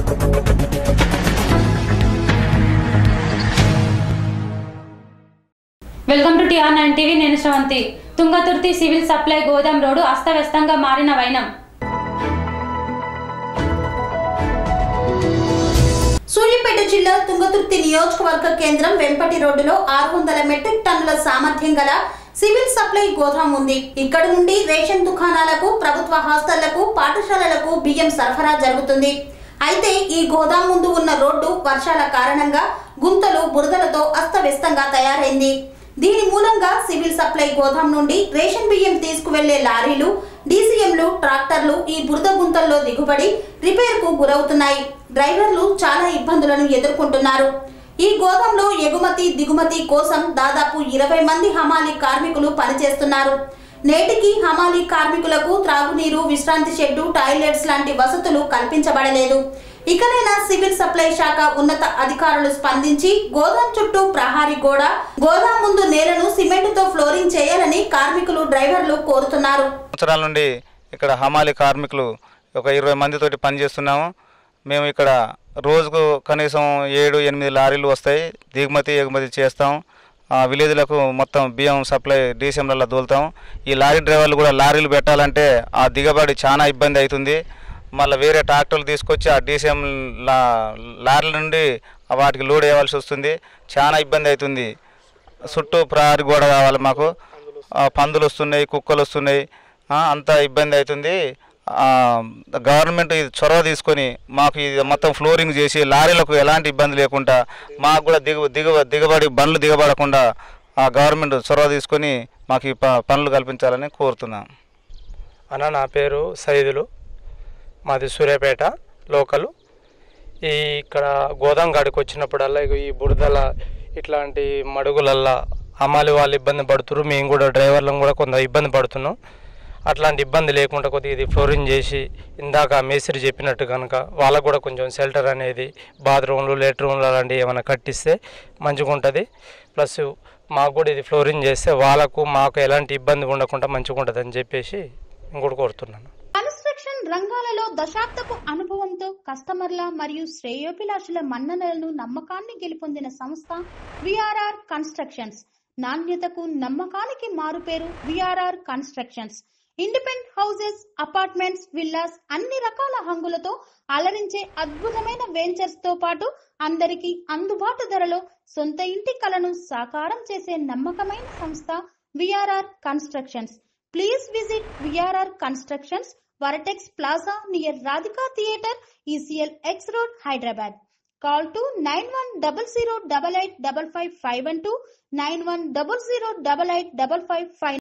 welcome to TR nine TV నేను Sravanthi Thungathurthi civil supply గోదాం road అస్తవ్యస్తంగా మారిన వైనం సూర్యాపేట జిల్లా తుంగతుర్తి నియోజకవర్గ కేంద్రం వెంపటి రోడ్డులో ఆరు వందల మెట్రిక్ టన్నుల సామర్థ్యం గల సివిల్ సప్లై గోదాం ఉంది ఇక్కడ నుండి రేషన్ దుకాణాలకు ప్రభుత్వ హాస్టళ్లకు పాఠశాలలకు బియ్యం సరఫరా జరుగుతుంది అయితే ఈ గోదాం ముందు ఉన్న రోడ్డు వర్షాల కారణంగా గుంతలు బురదలతో అస్తవ్యస్తంగా తయారైంది దీని మూలంగా సివిల్ సప్లై గోదాం నుండి రేషన్ బియ్యం తీసుకువెళ్లే లారీలు డీసీఎంలు ట్రాక్టర్లు ఈ బురద గుంతల్లో దిగుబడి రిపేర్ కు గురవుతున్నాయి డ్రైవర్లు చాలా ఇబ్బందులను ఎదుర్కొంటున్నారు ఈ గోదాంలో ఎగుమతి దిగుమతి కోసం దాదాపు ఇరవై మంది హమాలి కార్మికులు పనిచేస్తున్నారు నేటికి హమాలి కార్మికులకు త్రాగునీరు విశ్రాంతి షెడ్డు టాయిలెట్స్ లాంటి వసతులు కల్పించబడలేదు ఇకనైనా సివిల్ సప్లై శాఖ ఉన్నత అధికారులు స్పందించి గోదాం చుట్టూ ప్రహారీ గోడ గోదాం ముందు నేలను సిమెంటుతో ఫ్లోరింగ్ చేయాలని కార్మికులు డ్రైవర్లు కోరుతున్నారు సంవత్సరాల నుండి ఇక్కడ హమాలి కార్మికులు ఒక ఇరవై మందితోటి పనిచేస్తున్నాము మేము ఇక్కడ రోజుకు కనీసం ఏడు ఎనిమిది లారీలు వస్తాయి దిగుమతి ఎగుమతి చేస్తాం ఆ విలేజ్లకు మొత్తం బియ్యం సప్లై డీసీఎంలలో దోలుతాం ఈ లారీ డ్రైవర్లు కూడా లారీలు పెట్టాలంటే ఆ దిగబడి చాలా ఇబ్బంది అవుతుంది మళ్ళీ వేరే ట్రాక్టర్లు తీసుకొచ్చి ఆ డీసీఎం లా లారీల నుండి వాటికి లోడ్ వేయవలసి వస్తుంది చాలా ఇబ్బంది అవుతుంది చుట్టూ ప్రహరీ గోడ కావాలి మాకు ఆ, పందులు వస్తున్నాయి కుక్కలు వస్తున్నాయి ఆ, అంత ఇబ్బంది అవుతుంది ఆ, గవర్నమెంట్ ఇది చొరవ తీసుకొని మాకు ఇది మొత్తం ఫ్లోరింగ్ చేసి లారీలకు ఎలాంటి ఇబ్బంది లేకుండా మాకు కూడా దిగు దిగు దిగబడి బండ్లు దిగబడకుండా ఆ గవర్నమెంట్ చొరవ తీసుకొని మాకు ఈ ప- పనులు కల్పించాలని కోరుతున్నాం అన్న నా పేరు సైదులు మాది సూర్యాపేట లోకలు ఈ ఇక్కడ గోదాం గాడికి వచ్చినప్పుడల్లా ఇగో ఈ బురదల ఇట్లాంటి మడుగులల్లా అమ్మాలి వాళ్ళు ఇబ్బంది పడుతున్నారు మేము కూడా డ్రైవర్లను కూడా కొంత ఇబ్బంది పడుతున్నాం అట్లాంటి ఇబ్బంది లేకుండా కొద్దిగా ఇది ఫ్లోరింగ్ చేసి ఇందాక మేస్త్రి చెప్పినట్టు కనుక వాళ్ళకు కూడా కొంచెం షెల్టర్ అనేది బాత్రూమ్లు లెట్రూమ్లు అలాంటివి ఏమైనా కట్టిస్తే మంచిగా ఉంటుంది ప్లస్ మాకు కూడా ఇది ఫ్లోరింగ్ చేస్తే వాళ్ళకు మాకు ఎలాంటి ఇబ్బంది ఉండకుండా మంచిగా ఉంటుంది అని చెప్పేసి ఇంకోటి కోరుతున్నాను కన్స్ట్రక్షన్ రంగాలలో దశాబ్దపు అనుభవంతో కస్టమర్ల మరియు శ్రేయోభిలాషుల మన్ననలను నమ్మకాన్ని గెలుపొందిన సంస్థ విఆర్ఆర్ కన్స్ట్రక్షన్స్ నాణ్యతకు నమ్మకానికి మారుపేరు VRR constructions independent houses apartments villas అన్ని రకాల హంగులతో అలరించే అద్భుతమైన వెంచర్స్ తో పాటు అందరికీ అందుబాటు ధరలో సొంత ఇంటి కలను సాకారం చేసే నమ్మకమైన సంస్థ VRR constructions please visit VRR constructions Vertex plaza near Radhika theatre ECIL X road Hyderabad call to nine one double zero double eight double five five one two nine one double zero double eight double five five